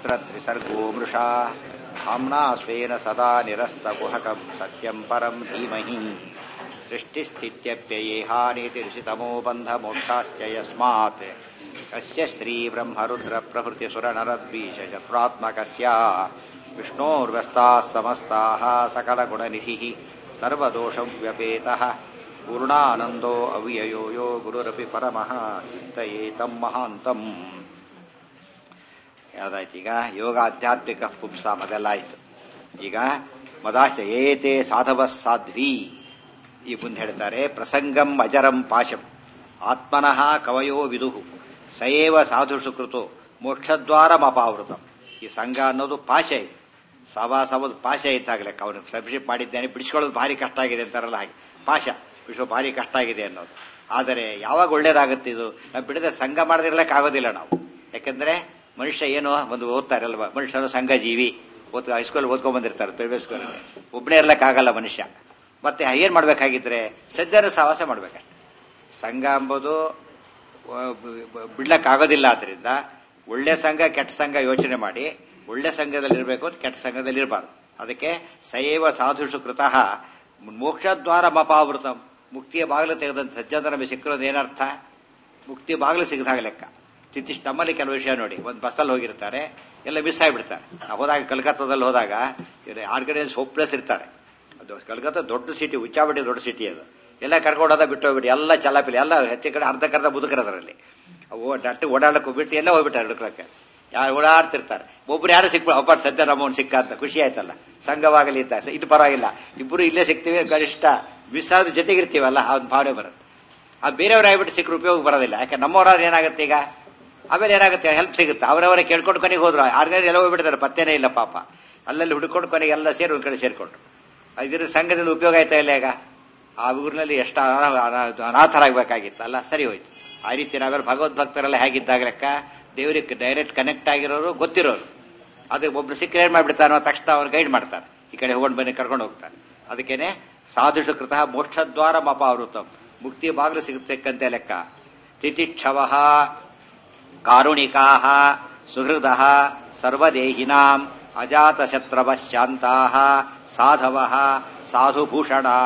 ಯತ್ರ ತ್ರಿಸರ್ಗೋ ಮೃಷಾ धाम्ना स्वेन सदा निरस्तकुहकं सत्यं परं धीमहि सृष्टिस्थित्यप्ययेहानीतिर्षितमो बन्धमोक्षाश्च यस्मात् कस्य श्रीब्रह्मरुद्रप्रभृतिसुरनरद्वीषचतुरात्मकस्य विष्णोर्व्यस्ताः समस्ताः सकलगुणनिधिः सर्वदोषं व्यपेतः पूर्णानन्दो अव्ययो यो गुरुरपि परमः चिन्तयेतं महान्तम् ಯಾವ್ದಾಯ್ತು ಈಗ ಯೋಗ ಆಧ್ಯಾತ್ಮಿಕ ಪುಂಸಾಮ್ ಅದೆಲ್ಲ ಆಯ್ತು ಈಗ ಮದಾಶ್ರ ಏತೆ ಸಾಧವ ಸಾಧ್ವಿ ಈ ಮುಂದೆ ಹೇಳ್ತಾರೆ ಪ್ರಸಂಗಂ ಅಜರಂ ಪಾಶಂ ಆತ್ಮನಃ ಕವಯೋ ವಿದುಹು ಸಯೇವ ಸಾಧುಷು ಕೃತು ಮೋಕ್ಷದ್ವಾರಮಪಾವೃತಂ ಈ ಸಂಘ ಅನ್ನೋದು ಪಾಶ ಇದೆ ಸವಾಸ ಅನ್ನೋದು ಪಾಶ ಇದ್ದಾಗಲೇ ಅವನು ಸಬ್ಶಿಪ್ ಮಾಡಿದ್ದೇನೆ ಬಿಡಿಸ್ಕೊಳ್ಳೋದು ಭಾರಿ ಕಷ್ಟ ಆಗಿದೆ ಅಂತಾರಲ್ಲ ಹಾಗೆ ಪಾಶ ಬಿಡಿಸೋ ಭಾರಿ ಕಷ್ಟ ಆಗಿದೆ ಅನ್ನೋದು ಆದರೆ ಯಾವಾಗ ಒಳ್ಳೇದಾಗುತ್ತೆ ಇದು ನಾವು ಬಿಡದೆ ಸಂಘ ಮಾಡದಿರ್ಲಕ್ಕೆ ಆಗೋದಿಲ್ಲ ನಾವು ಯಾಕಂದ್ರೆ ಮನುಷ್ಯ ಏನು ಒಂದು ಓದ್ತಾರಲ್ವ ಮನುಷ್ಯನು ಸಂಘಜೀವಿ ಓದ್ ಹೈಸ್ಕೂಲ್ ಓದ್ಕೊಂಡ್ ಬಂದಿರ್ತಾರೆ ಪ್ರೈವೇಟ್ ಸ್ಕೂಲ್ ಒಬ್ಬನೇ ಇರ್ಲಕ್ಕಾಗಲ್ಲ ಮನುಷ್ಯ ಮತ್ತೆ ಏನ್ ಮಾಡ್ಬೇಕಾಗಿದ್ರೆ ಸಜ್ಜನ ಸಹವಾಸ ಮಾಡ್ಬೇಕಷ್ಟೆ ಸಂಘ ಎಂಬುದು ಬಿಡ್ಲಕ್ಕಾಗೋದಿಲ್ಲ ಆದ್ರಿಂದ ಒಳ್ಳೆ ಸಂಘ ಕೆಟ್ಟ ಸಂಘ ಯೋಚನೆ ಮಾಡಿ ಒಳ್ಳೆ ಸಂಘದಲ್ಲಿ ಇರಬೇಕು ಕೆಟ್ಟ ಸಂಘದಲ್ಲಿ ಇರಬಾರ್ದು ಅದಕ್ಕೆ ಸಯೇವ ಸಾಧುಷು ಕೃತಃ ಮೋಕ್ಷದ್ವಾರ ಮಪಾವೃತ ಮುಕ್ತಿಯ ಬಾಗಿಲು ತೆಗೆದಂತ ಸಜ್ಜನ ನಮಗೆ ಸಿಕ್ಕಿರೋದು ಏನರ್ಥ ಮುಕ್ತಿ ಬಾಗಿಲು ಸಿಗದಾಗ ಲೆಕ್ಕ ತಿತ್ತಿಶ್ ನಮ್ಮಲ್ಲಿ ಕೆಲವು ವಿಷಯ ನೋಡಿ ಒಂದು ಬಸ್ಸಲ್ಲಿ ಹೋಗಿರ್ತಾರೆ ಎಲ್ಲ ಮಿಸ್ ಆಗಿಬಿಡ್ತಾರೆ ನಾವು ಹೋದಾಗ ಕಲ್ಕತ್ತಾದಲ್ಲಿ ಹೋದಾಗ ಆರ್ಗನೈಸ್ ಹೋಪ್ಲೆಸ್ ಇರ್ತಾರೆ ಅದು ಕಲ್ಕತ್ತಾ ದೊಡ್ಡ ಸಿಟಿ ಉಚ್ಚಾಬಟ್ಟಿ ದೊಡ್ಡ ಸಿಟಿ ಅದು ಎಲ್ಲ ಕರ್ಕೊಂಡೋದ ಬಿಟ್ಟು ಹೋಗ್ಬಿಟ್ಟು ಎಲ್ಲ ಚಲಾಪಿಲಿ ಎಲ್ಲ ಹೆಚ್ಚು ಕಡೆ ಅರ್ಧಕ್ಕರ್ಧ ಮುದುಕರ ಅದರಲ್ಲಿ ಅವು ಡಟ್ಟು ಓಡಾಡಕ್ಕೆ ಹೋಗ್ಬಿಟ್ಟು ಎಲ್ಲ ಹೋಗ್ಬಿಟ್ಟಾರೆ ಹುಡುಕ್ಲಕ್ಕೆ ಯಾರು ಓಡಾಡ್ತಿರ್ತಾರೆ ಒಬ್ರು ಯಾರು ಸಿಕ್ಬಿಡ ಒಬ್ಬ ಸದ್ಯ ನಮ್ಮವ್ನು ಸಿಕ್ಕ ಅಂತ ಖುಷಿ ಆಯ್ತಲ್ಲ ಸಂಘವಾಗಲಿ ಇದ್ದ ಇದು ಪರವಾಗಿಲ್ಲ ಇಬ್ಬರು ಇಲ್ಲೇ ಸಿಗ್ತೀವಿ ಗರಿಷ್ಠ ಮಿಸ್ ಆದ ಜೊತೆಗಿರ್ತೀವಲ್ಲ ಆ ಒಂದು ಭಾವನೆ ಬರುತ್ತೆ ಅದು ಬೇರೆಯವ್ರು ಆಗ್ಬಿಟ್ಟು ಸಿಕ್ಕರು ಉಪಯೋಗ ಬರೋದಿಲ್ಲ ಯಾಕೆ ನಮ್ಮವರಾದ್ರೆ ಏನಾಗುತ್ತೆ ಈಗ ಆಮೇಲೆ ಏನಾಗುತ್ತೆ ಹೆಲ್ಪ್ ಸಿಗುತ್ತೆ ಅವರವರೇ ಕೇಳ್ಕೊಂಡು ಕೊನೆಗೆ ಹೋದ್ರು ಆರ್ಗನೈಸ್ ಎಲ್ಲ ಹೋಗ್ಬಿಡ್ತಾರೆ ಪತ್ತೇನೇ ಇಲ್ಲ ಪಾಪ ಅಲ್ಲಲ್ಲಿ ಹುಡುಕೊಂಡು ಕೊನೆಗೆ ಎಲ್ಲ ಸೇರಿ ಒಂದ್ ಕಡೆ ಸೇರ್ಕೊಂಡ್ರು ಇದ್ರ ಸಂಘದಿಂದ ಉಪಯೋಗ ಆಯ್ತಾ ಇಲ್ಲ ಈಗ ಆ ಊರಿನಲ್ಲಿ ಎಷ್ಟು ಅನಾಥರಾಗಬೇಕಾಗಿತ್ತಲ್ಲ ಸರಿ ಹೋಯ್ತು ಆ ರೀತಿ ನಾವೆಲ್ಲ ಭಗವದ್ಭಕ್ತರೆಲ್ಲ ಹೇಗಿದ್ದಾಗ ಲೆಕ್ಕ ದೇವರಿಗೆ ಡೈರೆಕ್ಟ್ ಕನೆಕ್ಟ್ ಆಗಿರೋರು ಗೊತ್ತಿರೋರು ಅದಕ್ಕೆ ಒಬ್ರು ಸಿಕ್ಕರೆ ಏನ್ ಮಾಡ್ಬಿಡ್ತಾನೋ ತಕ್ಷಣ ಅವ್ರು ಗೈಡ್ ಮಾಡ್ತಾರೆ ಈ ಕಡೆ ಹೋಗೊಂಡು ಬನ್ನಿ ಕರ್ಕೊಂಡು ಹೋಗ್ತಾರೆ ಅದಕ್ಕೇನೆ ಸಾಧುಷು ಕೃತ ಮೋಕ್ಷದ್ವಾರ ಮಪಾವೃತಂ ಮುಕ್ತಿ ಬಾಗಿಲು ಸಿಗತಕ್ಕಂತೆ ಲೆಕ್ಕ ತಿತಿಕ್ಷವ ಕಾರುಣಿಕಾ ಸುಹೃದ ಸರ್ವದೇಹಿನಾಂ ಅಜಾತಶತ್ರವ ಶಾಂತಾ ಸಾಧವ ಸಾಧುಭೂಷಣಾ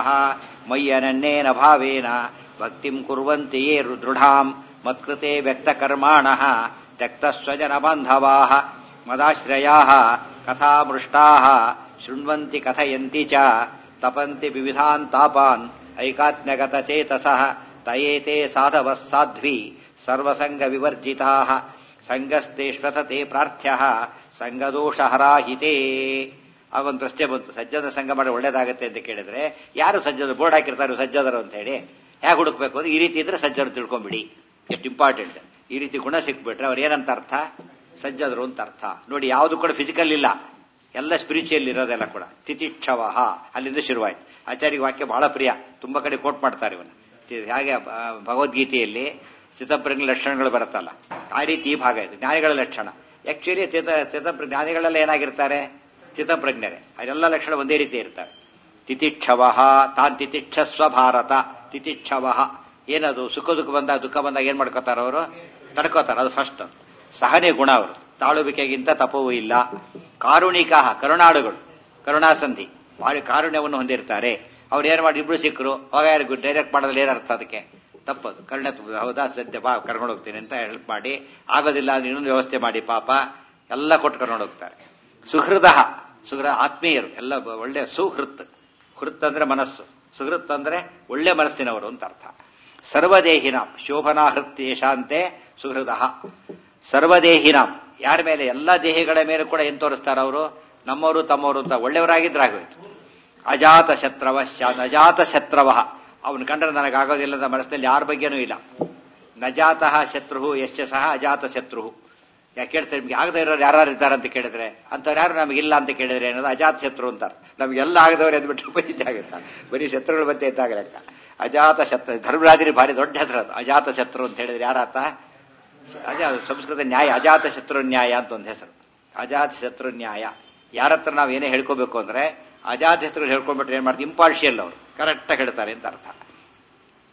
ಮಯ್ಯನನ್ನೇನ ಭಾವೇನ ಭಕ್ತಿಂ ಕುರ್ವಂತಿ ಯೇ ದೃಢಾಂ ಮತ್ಕೃತೆ ವ್ಯಕ್ತಕರ್ಮಾಣ ತ್ಯಕ್ತಸ್ವಜನ ಬಾಂಧವಾ ಮದಾಶ್ರಯಾ ಕಥಾಮೃಷ್ಟಾ ಶೃಣ್ವಂತಿ ಕಥಯಂತಿ ಚ ತಪಂತಿ ವಿವಿಧಾನ್ ತಾಪಾನ್ ಐಕಾತ್ಮ್ಯಗತ ಚೇತಸಃ ತಯೇತೆ ಸಾಧವ ಸಾಧ್ವಿ ಸರ್ವಸಂಗ ವಿವರ್ಜಿತಾ ಸಂಗಸ್ತೇಶ್ವತತೆ ಪ್ರಾರ್ಥ್ಯ ಸಂಗದೋಷ ಹರಾಹಿತೇ ಆಗೊಂದು ಪ್ರಶ್ನೆ ಬಂತು ಸಜ್ಜದ ಸಂಘ ಮಾಡಿ ಒಳ್ಳೇದಾಗತ್ತೆ ಅಂತ ಕೇಳಿದ್ರೆ ಯಾರು ಸಜ್ಜದ ಬೋರ್ಡ್ ಹಾಕಿರ್ತಾರೆ ಸಜ್ಜದರು ಅಂತ ಹೇಳಿ ಹೇಗೆ ಹುಡುಕ್ಬೇಕು ಅಂದ್ರೆ ಈ ರೀತಿ ಇದ್ರೆ ಸಜ್ಜರು ತಿಳ್ಕೊಂಬಿಡಿ ಎಷ್ಟು ಇಂಪಾರ್ಟೆಂಟ್ ಈ ರೀತಿ ಗುಣ ಸಿಕ್ಬಿಟ್ರೆ ಅವ್ರು ಏನಂತ ಅರ್ಥ ಸಜ್ಜದರು ಅಂತ ಅರ್ಥ ನೋಡಿ ಯಾವುದು ಕೂಡ ಫಿಸಿಕಲ್ ಇಲ್ಲ ಎಲ್ಲ ಸ್ಪಿರಿಚುವಲ್ ಇರೋದೆಲ್ಲ ಕೂಡ ತಿತಿಕ್ಷವ ಅಲ್ಲಿಂದ ಶುರುವಾಯ್ತು ಆಚಾರ್ಯ ವಾಕ್ಯ ಬಹಳ ಪ್ರಿಯ ತುಂಬಾ ಕಡೆ ಕೋಟ್ ಮಾಡ್ತಾರೆ ಇವನ್ನ ಹಾಗೆ ಭಗವದ್ಗೀತೆಯಲ್ಲಿ ಚಿತ್ತಪ್ರಂಗ ಲಕ್ಷಣಗಳು ಬರುತ್ತಲ್ಲ ಆ ರೀತಿ ಈ ಭಾಗ ಇದೆ ಜ್ಞಾನಿಗಳ ಲಕ್ಷಣ ಆಕ್ಚುಲಿ ಚಿತ ಚಿತ್ತ ಜ್ಞಾನಿಗಳೆಲ್ಲ ಏನಾಗಿರ್ತಾರೆ ಚಿತ್ತಪ್ರಜ್ಞರೇ ಅದೆಲ್ಲ ಲಕ್ಷಣ ಒಂದೇ ರೀತಿ ಇರ್ತಾರೆ ತಿತಿಕ್ಷವ ತಾನ್ ತಿತಿಕ್ಷಸ್ವ ಭಾರತ ತಿತಿಕ್ಷವ ಏನದು ಸುಖ ದುಃಖ ಬಂದಾಗ ದುಃಖ ಬಂದಾಗ ಏನ್ ಮಾಡ್ಕೋತಾರ ಅವರು ತಡ್ಕೋತಾರ ಅದು ಫಸ್ಟ್ ಸಹನೆ ಗುಣ ಅವರು ತಾಳುವಿಕೆಗಿಂತ ತಪವೂ ಇಲ್ಲ ಕಾರುಣಿಕ ಕರುಣಾಳುಗಳು ಕರುಣಾಸಂಧಿ ಭಾರಿ ಕಾರುಣ್ಯವನ್ನು ಹೊಂದಿರ್ತಾರೆ ಅವ್ರು ಏನ್ ಮಾಡಿ ಇಬ್ರು ಸಿಕ್ಕರು ಅವಾಗ ಯಾರಿಗೂ ಡೈರೆಕ್ಟ್ ಮಾಡೋದ್ರಲ್ಲಿ ಏನರ್ಥ ಅದಕ್ಕೆ ತಪ್ಪದು ಕರುಣೆ ಹೌದಾ ಸದ್ಯ ಬಾ ಕರ್ಕೊಂಡು ಹೋಗ್ತೀನಿ ಅಂತ ಹೆಲ್ಪ್ ಮಾಡಿ ಆಗೋದಿಲ್ಲ ಅಂದ್ರೆ ಇನ್ನೊಂದು ವ್ಯವಸ್ಥೆ ಮಾಡಿ ಪಾಪ ಎಲ್ಲ ಕೊಟ್ಟು ಕರ್ಕೊಂಡು ಹೋಗ್ತಾರೆ ಸುಹೃದ ಸುಹೃದ ಆತ್ಮೀಯರು ಎಲ್ಲ ಒಳ್ಳೆ ಸುಹೃತ್ ಹೃತ್ ಅಂದ್ರೆ ಮನಸ್ಸು ಸುಹೃತ್ ಅಂದ್ರೆ ಒಳ್ಳೆ ಮನಸ್ಸಿನವರು ಅಂತ ಅರ್ಥ ಸರ್ವದೇಹಿನಾಂ ಶೋಭನಾ ಹೃತ್ ಯಶಾಂತೆ ಸುಹೃದ ಸರ್ವದೇಹಿನಾಂ ಯಾರ ಮೇಲೆ ಎಲ್ಲಾ ದೇಹಿಗಳ ಮೇಲೆ ಕೂಡ ಏನ್ ತೋರಿಸ್ತಾರ ಅವರು ನಮ್ಮವರು ತಮ್ಮವರು ಅಂತ ಒಳ್ಳೆಯವರಾಗಿದ್ರೆ ಆಗೋಯ್ತು ಅಜಾತ ಶತ್ರವ ಅಜಾತ ಶತ್ರವ ಅವನು ಕಂಡ್ರೆ ನನಗಾಗೋದಿಲ್ಲದ ಮನಸ್ಸಿನಲ್ಲಿ ಯಾರ ಬಗ್ಗೆನೂ ಇಲ್ಲ ನಜಾತಃ ಶತ್ರು ಯಶ್ಯ ಸಹ ಅಜಾತ ಶತ್ರು ಯಾಕೆ ಕೇಳ್ತಾರೆ ನಿಮ್ಗೆ ಆಗದೆ ಇರೋರು ಯಾರು ಇದ್ದಾರೆ ಅಂತ ಕೇಳಿದ್ರೆ ಅಂತವ್ರು ಯಾರು ನಮಗಿಲ್ಲ ಅಂತ ಕೇಳಿದ್ರೆ ಏನದು ಅಜಾತ ಶತ್ರು ಅಂತಾರೆ ನಮ್ಗೆಲ್ಲ ಆಗದವ್ರು ಎದ್ಬಿಟ್ಟು ಬೈದ್ದೆ ಆಗುತ್ತಾ ಬರೀ ಶತ್ರುಗಳು ಬಂದೇ ಇದ್ದಾಗ ಲೆಕ್ಕ ಅಜಾತ ಶತ್ರು ಧರ್ಮರಾಜರಿ ಭಾರಿ ದೊಡ್ಡ ಹೆಸರು ಅದು ಅಜಾತ ಶತ್ರು ಅಂತ ಹೇಳಿದ್ರೆ ಯಾರಾತ ಅದೇ ಅದು ಸಂಸ್ಕೃತ ನ್ಯಾಯ ಅಜಾತ ಶತ್ರು ನ್ಯಾಯ ಅಂತ ಒಂದು ಹೆಸರು ಅಜಾತ ಶತ್ರು ನ್ಯಾಯ ಯಾರ ಹತ್ರ ನಾವು ಏನೇ ಹೇಳ್ಕೋಬೇಕು ಅಂದ್ರೆ ಅಜಾತ ಶತ್ರು ಹೇಳ್ಕೊಂಡ್ಬಿಟ್ರೆ ಏನ್ ಮಾಡ್ತೀವಿ ಇಂಪಾರ್ಷಿಯಲ್ ಅವರು ಕರೆಕ್ಟಾಗಿ ಹೇಳ್ತಾರೆ ಅಂತ ಅರ್ಥ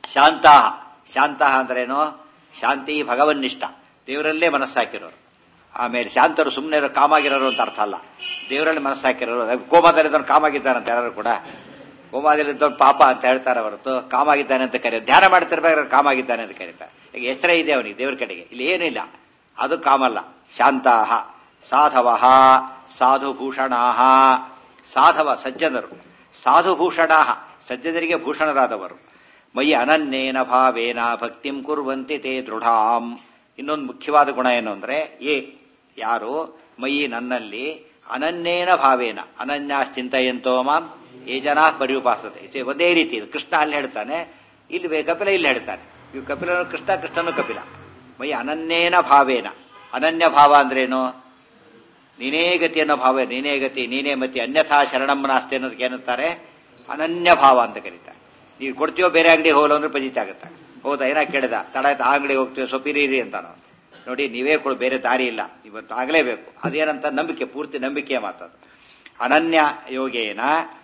ಶಾಂತ ಶಾಂತ ಅಂದ್ರೇನು ಶಾಂತಿ ಭಗವನ್ನಿಷ್ಠ ದೇವರಲ್ಲೇ ಮನಸ್ಸಾಕಿರೋರು ಆಮೇಲೆ ಶಾಂತರು ಸುಮ್ಮನೆ ಕಾಮಾಗಿರೋರು ಅಂತ ಅರ್ಥ ಅಲ್ಲ ದೇವರಲ್ಲಿ ಮನಸ್ಸು ಹಾಕಿರೋರು ಕೋಮಾದಲ್ಲಿದ್ದವನು ಕಾಮಾಗಿದ್ದಾನಂತ ಯಾರು ಕೂಡ ಕೋಮಾದಲ್ಲಿದ್ದವನು ಪಾಪ ಅಂತ ಹೇಳ್ತಾರೆ ಹೊರತು ಕಾಮಾಗಿದ್ದಾನೆ ಅಂತ ಕರೀತಾರೆ ಧ್ಯಾನ ಮಾಡ್ತಿರ್ಬೇಕಾದ್ರೆ ಕಾಮಾಗಿದ್ದಾನೆ ಅಂತ ಕರೀತಾರೆ ಈಗ ಎಚ್ಚರ ಇದೆ ಅವನಿಗೆ ದೇವ್ರ ಕಡೆಗೆ ಇಲ್ಲಿ ಏನಿಲ್ಲ ಅದು ಕಾಮಲ್ಲ ಶಾಂತಾಹ ಸಾಧವ ಸಾಧುಭೂಷಣಾಹ ಸಾಧವ ಸಜ್ಜನರು ಸಾಧುಭೂಷಣಾಹ ಸಜ್ಜನರಿಗೆ ಭೂಷಣರಾದವರು ಮೈ ಅನನ್ಯೇನ ಭಾವೇನ ಭಕ್ತಿಂ ಕುರ್ವಂತಿ ತೇ ದೃಢಾಂ ಇನ್ನೊಂದು ಮುಖ್ಯವಾದ ಗುಣ ಏನು ಅಂದ್ರೆ ಏ ಯಾರು ಮೈ ನನ್ನಲ್ಲಿ ಅನನ್ಯೇನ ಭಾವೇನ ಅನನ್ಯಾಶ್ಚಿಂತೆಯಂತೋ ಮಾಂ ಏ ಜನ ಪರಿಉಪಾಸತೆ ಇದು ಒಂದೇ ರೀತಿ ಇದು ಕೃಷ್ಣ ಅಲ್ಲಿ ಹೇಳ್ತಾನೆ ಇಲ್ಲಿ ಬೇ- ಕಪಿಲ ಇಲ್ಲಿ ಹೇಳ್ತಾನೆ ಇವು ಕಪಿಲನು ಕೃಷ್ಣ ಕೃಷ್ಣನು ಕಪಿಲ ಮೈ ಅನನ್ಯೇನ ಭಾವೇನ ಅನನ್ಯ ಭಾವ ಅಂದ್ರೇನು ನೀನೇ ಗತಿ ಅನ್ನೋ ಭಾವ ನೀನೇ ಗತಿ ನೀನೇ ಮತಿ ಅನ್ಯಥಾ ಶರಣಂ ನಾಸ್ತಿ ಅನ್ನೋದಕ್ಕೆ ಏನಂತಾರೆ ಅನನ್ಯ ಭಾವ ಅಂತ ಕರೀತಾರೆ ನೀವು ಕೊಡ್ತೀವೋ ಬೇರೆ ಅಂಗಡಿ ಹೋಗಲು ಅಂದ್ರೆ ಪಜಿತ ಆಗುತ್ತೆ ಹೌದಾ ಏನ ಕೇಳಿದ ತಡ ಆಯ್ತು ಆ ಅಂಗಡಿ ಹೋಗ್ತೀವಿ ಸೊಪ್ಪಿರಿ ಅಂತ ನಾವು ನೋಡಿ ನೀವೇ ಕೊಡು ಬೇರೆ ದಾರಿ ಇಲ್ಲ ಇವತ್ತು ಆಗಲೇಬೇಕು ಅದೇನಂತ ನಂಬಿಕೆ ಪೂರ್ತಿ ನಂಬಿಕೆಯ ಮಾತದು ಅನನ್ಯ ಯೋಗೇನ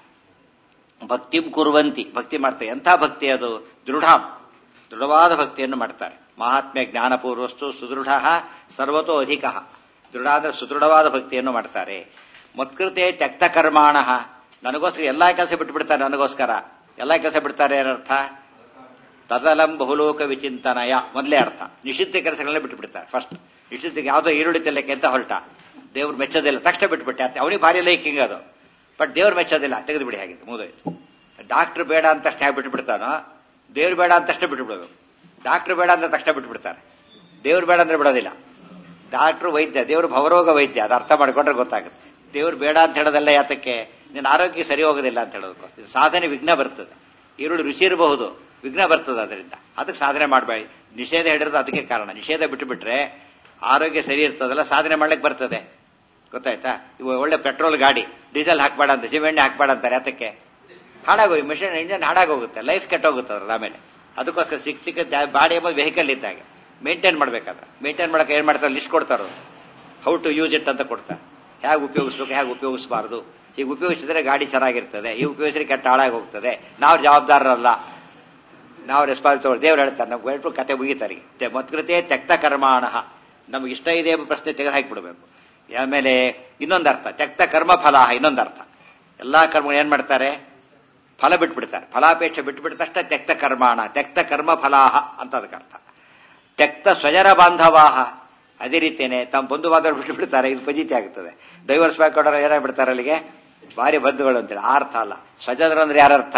ಭಕ್ತಿಂ ಕುರುವಂತಿ ಭಕ್ತಿ ಮಾಡ್ತಾರೆ ಎಂಥ ಭಕ್ತಿ ಅದು ದೃಢಾಂ ದೃಢವಾದ ಭಕ್ತಿಯನ್ನು ಮಾಡ್ತಾರೆ ಮಹಾತ್ಮ್ಯ ಜ್ಞಾನಪೂರ್ವಸ್ತು ಸುದೃಢ ಸರ್ವತೋ ಅಧಿಕ ದೃಢ ಅಂದ್ರೆ ಸುದೃಢವಾದ ಭಕ್ತಿಯನ್ನು ಮಾಡ್ತಾರೆ ಮತ್ಕೃತೆ ತ್ಯಕ್ತ ಕರ್ಮಾಣ ನನಗೋಸ್ಕರ ಎಲ್ಲಾ ಕೆಲಸ ಬಿಟ್ಟು ಬಿಡ್ತಾರೆ ನನಗೋಸ್ಕರ ಎಲ್ಲಾ ಕೆಲಸ ಬಿಡ್ತಾರೆ ಏನರ್ಥ ತದಲಂ ಬಹುಲೋಕ ವಿಚಿಂತನಯ ಮೊದಲೇ ಅರ್ಥ ನಿಷಿದ್ಧ ಕೆಲಸಗಳನ್ನ ಬಿಟ್ಟು ಬಿಡ್ತಾರೆ ಫಸ್ಟ್ ನಿಷಿದ್ಧಕ್ಕೆ ಯಾವುದೋ ಈರುಳ್ಳಿ ತಿನ್ನಕ್ಕೆ ಅಂತ ಹೊರಟ ದೇವ್ರು ಮೆಚ್ಚೋದಿಲ್ಲ ತಕ್ಷಣ ಬಿಟ್ಬಿಟ್ಟೆ ಅಂತ ಅವನಿಗೆ ಭಾರಿ ಲೈಕಿಂಗ್ ಅದು ಬಟ್ ದೇವ್ರು ಮೆಚ್ಚೋದಿಲ್ಲ ತೆಗೆದು ಬಿಡಿ ಹಾಗೆ ಮುಗಿದೋಯ್ತು ಡಾಕ್ಟರ್ ಬೇಡ ಅಂತ ತಕ್ಷಣ ಹೇಗೆ ಬಿಟ್ಟು ಬಿಡ್ತಾನೋ ದೇವ್ರು ಬೇಡ ಅಂತ ತಕ್ಷಣ ಬಿಟ್ಟು ಬಿಡೋದು ಡಾಕ್ಟರ್ ಬೇಡ ಅಂತ ತಕ್ಷಣ ಬಿಟ್ಟು ಬಿಡ್ತಾರೆ ದೇವ್ರು ಬೇಡ ಅಂದ್ರೆ ಬಿಡೋದಿಲ್ಲ ಡಾಕ್ಟ್ರು ವೈದ್ಯ ದೇವ್ರು ಭವರೋಗ ವೈದ್ಯ ಅದು ಅರ್ಥ ಮಾಡ್ಕೊಂಡ್ರೆ ಗೊತ್ತಾಗುತ್ತೆ ದೇವ್ರು ಬೇಡ ಅಂತ ಹೇಳೋದಲ್ಲ ಯಾತಕ್ಕೆ ನಿನ್ನ ಆರೋಗ್ಯ ಸರಿ ಹೋಗೋದಿಲ್ಲ ಅಂತ ಹೇಳೋದಕ್ಕೋಸ್ಕರ ಸಾಧನೆ ವಿಘ್ನ ಬರ್ತದೆ ಈರುಳ್ಳಿ ರುಚಿ ಇರಬಹುದು ವಿಘ್ನ ಬರ್ತದೆ ಅದರಿಂದ ಅದಕ್ಕೆ ಸಾಧನೆ ಮಾಡಬೇಡಿ ನಿಷೇಧ ಹೇಳಿರೋದು ಅದಕ್ಕೆ ಕಾರಣ ನಿಷೇಧ ಬಿಟ್ಟು ಬಿಟ್ರೆ ಆರೋಗ್ಯ ಸರಿ ಇರ್ತದಲ್ಲ ಸಾಧನೆ ಮಾಡ್ಲಿಕ್ಕೆ ಬರ್ತದೆ ಗೊತ್ತಾಯ್ತಾ ಇವ ಒಳ್ಳೆ ಪೆಟ್ರೋಲ್ ಗಾಡಿ ಡೀಸೆಲ್ ಹಾಕ್ಬೇಡ ಅಂತ ಸಿಮೆಣ್ಣೆ ಹಾಕ್ಬೇಡ ಅಂತಾರೆ ಯಾತಕ್ಕೆ ಹಾಳಾಗೋಗಿ ಮಿಷನ್ ಇಂಜನ್ ಹಾಳಾಗೋಗುತ್ತೆ ಲೈಫ್ ಕೆಟ್ಟೋಗುತ್ತೆ ಅದ್ರ ಆಮೇಲೆ ಅದಕ್ಕೋಸ್ಕರ ಸಿಕ್ಕ ಸಿಕ್ಕ ಬಾಡಿ ಎಂಬುದು ವೆಹಿಕಲ್ ಇದ್ದಾಗೆ ಮೇಂಟೈನ್ ಮಾಡ್ಬೇಕಾದ್ರೆ ಮೇಂಟೈನ್ ಮಾಡಕ್ಕೆ ಏನ್ ಮಾಡ್ತಾರೆ ಲಿಸ್ಟ್ ಕೊಡ್ತಾರೆ ಹೌ ಟು ಯೂಸ್ ಇಟ್ ಅಂತ ಕೊಡ್ತಾರೆ ಹೇಗೆ ಉಪಯೋಗಿಸ್ಬೇಕು ಹೇಗೆ ಉಪಯೋಗಿಸಬಾರ್ದು ಈಗ ಉಪಯೋಗಿಸಿದ್ರೆ ಗಾಡಿ ಚೆನ್ನಾಗಿರ್ತದೆ ಈ ಉಪಯೋಗಿಸಿದ್ರೆ ಕೆಟ್ಟ ಹಾಳಾಗಿ ಹೋಗ್ತದೆ ನಾವು ಜವಾಬ್ದಾರರಲ್ಲ ನಾವು ರೆಸ್ಪಾನ್ಸ್ ತಗೊಳ್ಳಿ ದೇವ್ರು ಹೇಳ್ತಾರೆ ನಮ್ಗೆ ಹೇಳ್ಬಿಟ್ಟು ಕತೆ ಮುಗಿತಾರಿಗೆ ಮತ್ಕೃತೆ ತ್ಯಕ್ತ ಕರ್ಮಾಣ ನಮ್ಗೆ ಇಷ್ಟ ಇದೆ ಎಂಬ ಪ್ರಶ್ನೆ ತೆಗೆದು ಹಾಕಿಬಿಡ್ಬೇಕು ಆಮೇಲೆ ಇನ್ನೊಂದು ಅರ್ಥ ತ್ಯಕ್ತ ಕರ್ಮ ಫಲ ಇನ್ನೊಂದು ಅರ್ಥ ಎಲ್ಲಾ ಕರ್ಮ ಏನ್ ಮಾಡ್ತಾರೆ ಫಲ ಬಿಟ್ಬಿಡ್ತಾರೆ ಫಲಾಪೇಕ್ಷೆ ಬಿಟ್ಬಿಟ್ಟ ತಕ್ಷಣ ತ್ಯಕ್ತ ಕರ್ಮಾಣ ತ್ಯಕ್ತ ಕರ್ಮ ಫಲಾಹ ಅಂತ ಅದಕ್ಕೆ ಅರ್ಥ ತ್ಯಕ್ತ ಸ್ವಜರ ಬಾಂಧವಾಹ ಅದೇ ರೀತಿಯೇ ತಮ್ಮ ಬಂಧು ಬಾಂಧವರು ಬಿಟ್ಟು ಬಿಡ್ತಾರೆ ಇದು ಪಜಿತಿ ಆಗುತ್ತದೆ ಡೈವರ್ಸ್ ಬ್ಯಾಕ್ ಕೊಡೋರು ಏನಾಗಿ ಬಿಡ್ತಾರೆ ಅಲ್ಲಿಗೆ ಭಾರಿ ಬಂಧುಗಳು ಅಂತೇಳಿ ಆ ಅರ್ಥ ಅಲ್ಲ ಸ್ವಜನರು ಅಂದ್ರೆ ಯಾರರ್ಥ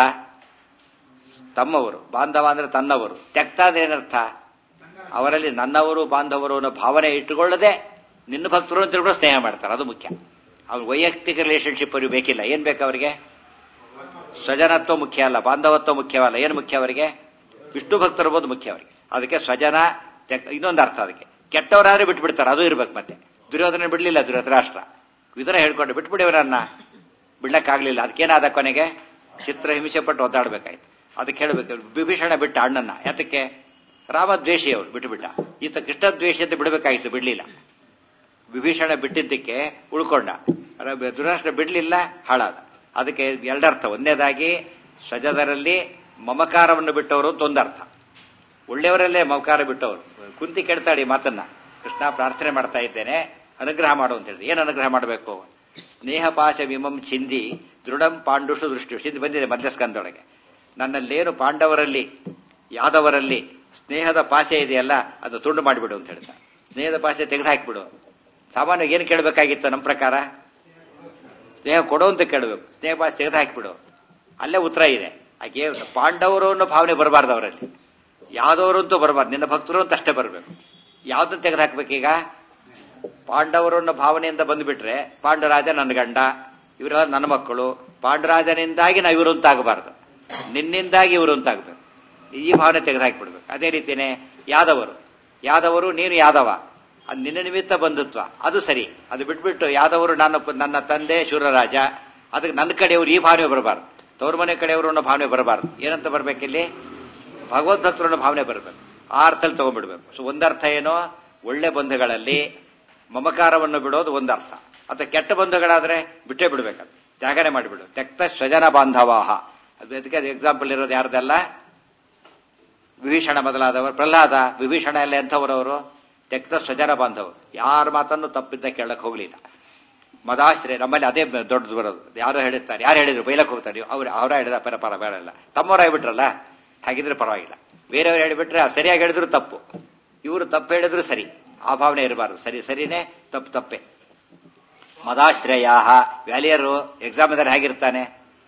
ತಮ್ಮವರು ಬಾಂಧವ ಅಂದ್ರೆ ತನ್ನವರು ತ್ಯಕ್ತ ಅಂದ್ರೆ ಏನರ್ಥ ಅವರಲ್ಲಿ ನನ್ನವರು ಬಾಂಧವರು ಅನ್ನೋ ಭಾವನೆ ಇಟ್ಟುಕೊಳ್ಳದೆ ನಿನ್ನ ಭಕ್ತರು ಅಂತ ಕೂಡ ಸ್ನೇಹ ಮಾಡ್ತಾರೆ ಅದು ಮುಖ್ಯ ಅವ್ರ ವೈಯಕ್ತಿಕ ರಿಲೇಶನ್ಶಿಪ್ ಅವ್ರಿಗೆ ಬೇಕಿಲ್ಲ ಏನ್ ಬೇಕು ಅವರಿಗೆ ಸ್ವಜನತ್ವ ಮುಖ್ಯ ಅಲ್ಲ ಬಾಂಧವತ್ವ ಮುಖ್ಯವಲ್ಲ ಏನು ಮುಖ್ಯ ಅವರಿಗೆ ವಿಷ್ಣು ಭಕ್ತರು ಬೋದು ಮುಖ್ಯ ಅವರಿಗೆ ಅದಕ್ಕೆ ಸ್ವಜನ ತ್ಯಕ್ತ- ಇನ್ನೊಂದು ಅರ್ಥ ಅದಕ್ಕೆ ಕೆಟ್ಟವರಾದ್ರೆ ಬಿಟ್ಬಿಡ್ತಾರೆ ಅದು ಇರ್ಬೇಕು ಮತ್ತೆ ದುರ್ಯೋಧನ ಬಿಡ್ಲಿಲ್ಲ ಧೃತರಾಷ್ಟ್ರ ವಿಧನ ಹೇಳ್ಕೊಂಡು ಬಿಟ್ಬಿಡಿವರನ್ನ ಬಿಡ್ಲಕ್ಕಾಗ್ಲಿಲ್ಲ ಅದಕ್ಕೇನಾದ ಕೊನೆಗೆ ಚಿತ್ರ ಹಿಂಸೆ ಪಟ್ಟು ಒದ್ದಾಡ್ಬೇಕಾಯ್ತು ಅದಕ್ಕೆ ಹೇಳ್ಬೇಕು ವಿಭೀಷಣ ಬಿಟ್ಟ ಅಣ್ಣನ್ನ ಯಾತಕ್ಕೆ ರಾಮದ್ವೇಷಿ ಅವರು ಬಿಟ್ಟುಬಿಟ್ಟ ಈತ ಕೃಷ್ಣ ದ್ವೇಷಿ ಅಂತ ಬಿಡಬೇಕಾಗಿತ್ತು ಬಿಡ್ಲಿಲ್ಲ ವಿಭೀಷಣ ಬಿಟ್ಟಿದ್ದಕ್ಕೆ ಉಳ್ಕೊಂಡ ರ- ದುರಾಷ್ಟ್ರ ಬಿಡ್ಲಿಲ್ಲ ಹಾಳಾದ ಅದಕ್ಕೆ ಎರಡರ್ಥ ಒಂದನೇದಾಗಿ ಸ್ವಜದರಲ್ಲಿ ಮಮಕಾರವನ್ನು ಬಿಟ್ಟವರು ಅಂತ ಒಂದರ್ಥ ಒಳ್ಳೆಯವರಲ್ಲೇ ಮಮಕಾರ ಬಿಟ್ಟವರು ಕುಂತಿ ಕೆಡ್ತಾಳೆ ಈ ಮಾತನ್ನ ಕೃಷ್ಣ ಪ್ರಾರ್ಥನೆ ಮಾಡ್ತಾ ಇದ್ದೇನೆ ಅನುಗ್ರಹ ಮಾಡು ಅಂತ ಹೇಳಿದೆ ಏನು ಅನುಗ್ರಹ ಮಾಡಬೇಕು ಸ್ನೇಹ ಪಾಶ ವಿಮಂ ಚಿಂದಿ ದೃಢಂ ಪಾಂಡುಷು ದೃಷ್ಟಿ ಚಿಂದಿ ಬಂದಿದೆ ಮೊದಲ ಸ್ಕಂದೊಳಗೆ ನನ್ನಲ್ಲೇನು ಪಾಂಡವರಲ್ಲಿ ಯಾದವರಲ್ಲಿ ಸ್ನೇಹದ ಪಾಸೆ ಇದೆಯಲ್ಲ ಅದು ತುಂಡು ಮಾಡಿಬಿಡು ಅಂತ ಹೇಳ್ತಾ ಸ್ನೇಹದ ಪಾಸೆ ತೆಗೆದು ಹಾಕಿಬಿಡು ಸಾಮಾನ್ಯವಾಗಿ ಏನು ಕೇಳಬೇಕಾಗಿತ್ತು ನಮ್ಮ ಪ್ರಕಾರ ಸ್ನೇಹ ಕೊಡು ಅಂತ ಕೇಳಬೇಕು ಸ್ನೇಹ ಪಾಸೆ ತೆಗೆದು ಹಾಕಿಬಿಡು ಅಲ್ಲೇ ಉತ್ತರ ಇದೆ ಹಾಗೆ ಪಾಂಡವರು ಅನ್ನೋ ಭಾವನೆ ಬರಬಾರ್ದು ಅವರಲ್ಲಿ ಯಾವ್ದವರು ಅಂತೂ ಬರಬಾರ್ದು ನಿನ್ನ ಭಕ್ತರು ಅಂತ ಅಷ್ಟೇ ಬರಬೇಕು ಯಾವ್ದನ್ನ ತೆಗೆದು ಹಾಕ್ಬೇಕೀಗ ಪಾಂಡವರು ಅನ್ನೋ ಭಾವನೆಯಿಂದ ಬಂದ್ಬಿಟ್ರೆ ಪಾಂಡರಾಜ ನನ್ನ ಗಂಡ ಇವರೆಲ್ಲ ನನ್ನ ಮಕ್ಕಳು ಪಾಂಡರಾಜನಿಂದಾಗಿ ನಾವು ಇವರು ಅಂತ ಆಗಬಾರ್ದು ನಿನ್ನಿಂದಾಗಿ ಇವರು ಅಂತ ಆಗ್ಬೇಕು ಈ ಭಾವನೆ ತೆಗೆದು ಹಾಕಿಬಿಡ್ಬೇಕು ಅದೇ ರೀತಿನೇ ಯಾದವರು ಯಾದವರು ನೀನು ಯಾದವ ಅದು ನಿನ್ನ ನಿಮಿತ್ತ ಬಂಧುತ್ವ ಅದು ಸರಿ ಅದು ಬಿಟ್ಬಿಟ್ಟು ಯಾದವರು ನನ್ನ ನನ್ನ ತಂದೆ ಶೂರರಾಜ ಅದಕ್ಕೆ ನನ್ನ ಕಡೆಯವರು ಈ ಭಾವನೆ ಬರಬಾರ್ದು ತವ್ರ ಮನೆ ಕಡೆಯವರು ಅನ್ನೋ ಭಾವನೆ ಬರಬಾರ್ದು ಏನಂತ ಬರ್ಬೇಕಿಲ್ಲಿ ಭಗವದ್ಭಕ್ತರು ಅನ್ನೋ ಭಾವನೆ ಬರಬೇಕು ಆ ಅರ್ಥದಲ್ಲಿ ತಗೊಂಡ್ಬಿಡ್ಬೇಕು ಸೊ ಒಂದರ್ಥ ಏನೋ ಒಳ್ಳೆ ಬಂಧುಗಳಲ್ಲಿ ಮಮಕಾರವನ್ನು ಬಿಡೋದು ಒಂದರ್ಥ ಅಥವಾ ಕೆಟ್ಟ ಬಂಧುಗಳಾದ್ರೆ ಬಿಟ್ಟೇ ಬಿಡ್ಬೇಕದು ತ್ಯಾಗನೆ ಮಾಡಿಬಿಡು ತೆಕ್ತ ಸ್ವಜನ ಬಾಂಧವಾಹ ಅದು ಅದಕ್ಕೆ ಎಕ್ಸಾಂಪಲ್ ಇರೋದು ಯಾರ್ದೆಲ್ಲ ವಿಭೀಷಣ ಮೊದಲಾದವರು ಪ್ರಹ್ಲಾದ ವಿಭೀಷಣ ಎಲ್ಲ ಎಂಥವರವರು ತೆಕ್ತ ಸ್ವಜನ ಬಾಂಧವರು ಯಾರ ಮಾತನ್ನು ತಪ್ಪಿದ್ದ ಕೇಳಕ್ ಹೋಗ್ಲಿಲ್ಲ ಮದಾಶ್ರಯ ನಮ್ಮಲ್ಲಿ ಅದೇ ದೊಡ್ಡದು ಬರೋದು ಯಾರು ಹೇಳಿರ್ತಾರೆ ಯಾರು ಹೇಳಿದ್ರು ಬೈಲಕ್ ಹೋಗ್ತಾರೆ ನೀವು ಅವ್ರು ಅವರ ಹೇಳಿದ ಪರ ಪರ ಬೇಡ ಇಲ್ಲ ತಮ್ಮವ್ರು ಹೇಳ್ಬಿಟ್ರಲ್ಲ ಹಾಗಿದ್ರೆ ಪರವಾಗಿಲ್ಲ ಬೇರೆಯವ್ರು ಹೇಳಿಬಿಟ್ರೆ ಅವ್ರು ಸರಿಯಾಗಿ ಹೇಳಿದ್ರು ತಪ್ಪು ಇವರು ತಪ್ಪು ಹೇಳಿದ್ರು ಸರಿ ಆ ಭಾವನೆ ಇರಬಾರ್ದು ಸರಿ ಸರಿನೇ ತಪ್ಪು ತಪ್ಪೆ ಮದಾಶ್ರಯ ವ್ಯಾಲಿಯರು ಎಕ್ಸಾಮ್ ಇದ್ದಾರೆ ಹೇಗಿರ್ತಾನೆ